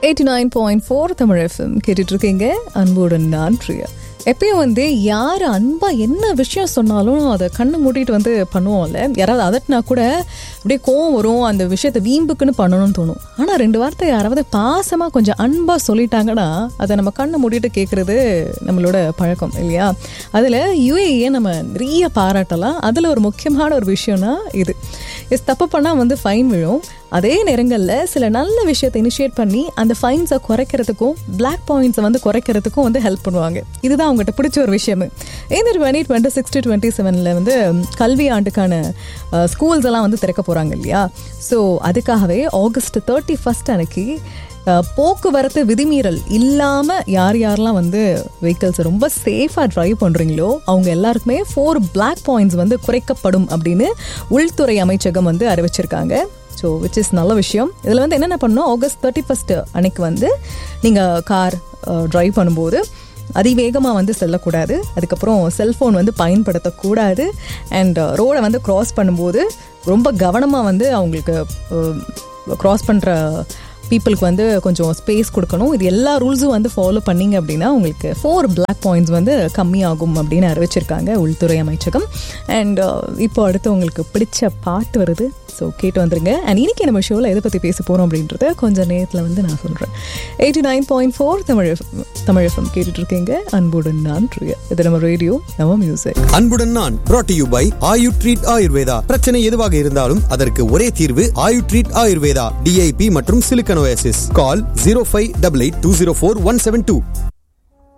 eighty nine point four Tamil FM கேட்டுட்டு இருக்கீங்க அன்புடன் நான் பிரியா எப்பயும் வந்து யார் அன்பா என்ன விஷயம் சொன்னாலும் அதை கண்ணை மூடிட்டு வந்து பண்ணுவோம்ல யாராவது அதட்டினா கூட அப்படியே கோவம் வரும் அந்த விஷயத்தை வீம்புக்குன்னு பண்ணணும்னு தோணும் ஆனால் ரெண்டு வார்த்தை யாராவது பாசமாக கொஞ்சம் அன்பாக சொல்லிட்டாங்கன்னா அதை நம்ம கண்ணை மூடிட்டு கேட்குறது நம்மளோட பழக்கம் இல்லையா அதில் யூஏஏ நம்ம நிறைய பாராட்டலாம் அதில் ஒரு முக்கியமான ஒரு விஷயம்னா இது எஸ் தப்பு பண்ணால் வந்து ஃபைன் விழும் அதே நேரங்களில் சில நல்ல விஷயத்தை இனிஷியேட் பண்ணி அந்த ஃபைன்ஸை குறைக்கிறதுக்கும் பிளாக் பாயிண்ட்ஸை வந்து குறைக்கிறதுக்கும் வந்து ஹெல்ப் பண்ணுவாங்க இதுதான் அவங்ககிட்ட பிடிச்ச ஒரு விஷயமே இந்த twenty twenty six to twenty செவனில் வந்து கல்வி ஆண்டுக்கான ஸ்கூல்ஸ் எல்லாம் வந்து திறக்க போகிறாங்க இல்லையா ஸோ அதுக்காகவே ஆகஸ்ட் தேர்ட்டி ஃபஸ்ட் அன்னைக்கு அஹ், போக்குவரத்து விதிமீறல் இல்லாமல் யார் யாரெல்லாம் வந்து வெஹிக்கிள்ஸை ரொம்ப சேஃபாக ட்ரைவ் பண்ணுறீங்களோ அவங்க எல்லாருக்குமே ஃபோர் பிளாக் பாயிண்ட்ஸ் வந்து குறைக்கப்படும் அப்படின்னு உள்துறை அமைச்சகம் வந்து அறிவிச்சிருக்காங்க ஸோ விச் இஸ் நல்ல விஷயம் இதில் வந்து என்னென்ன பண்ணணும் ஆகஸ்ட் தேர்ட்டி ஃபஸ்ட்டு அன்னைக்கு வந்து நீங்கள் கார் ட்ரைவ் பண்ணும்போது அதிவேகமாக வந்து செல்லக்கூடாது அதுக்கப்புறம் செல்ஃபோன் வந்து பயன்படுத்தக்கூடாது அண்ட் ரோடை வந்து க்ராஸ் பண்ணும்போது ரொம்ப கவனமாக வந்து அவங்களுக்கு க்ராஸ் பண்ணுற பீப்புளுக்கு வந்து கொஞ்சம் ஸ்பேஸ் கொடுக்கணும் இது எல்லா ரூல்ஸும் வந்து ஃபாலோ பண்ணீங்க அப்படின்னா உங்களுக்கு ஃபோர் பிளாக் பாயிண்ட்ஸ் வந்து கம்மியாகும் அப்படின்னு அறிவிச்சிருக்காங்க உள்துறை அமைச்சகம் அண்ட் இப்போ அடுத்து உங்களுக்கு பிடிச்ச பாட்டு வருது ஸோ கேட்டு வந்துருங்க அண்ட் இன்னைக்கு நம்ம ஷோவில் எதை பற்றி பேச போகிறோம் அப்படின்றத கொஞ்சம் நேரத்தில் வந்து நான் சொல்கிறேன் eighty nine point four Tamil FM Tamil FM கேட்டுட்டு இருக்கீங்க அன்புடன் நான் பிரியா இது நம்ம ரேடியோ நம்ம மியூசிக் அன்புடன் நான் brought to you by Ayu treat Ayurveda பிரச்சனை எதுவாக இருந்தாலும் அதற்கு ஒரே தீர்வு ஆயு ட்ரீட் ஆயுர்வேதா டிஐபி மற்றும் சிலிக்கனோசிஸ் call zero five double eight two zero four one seven two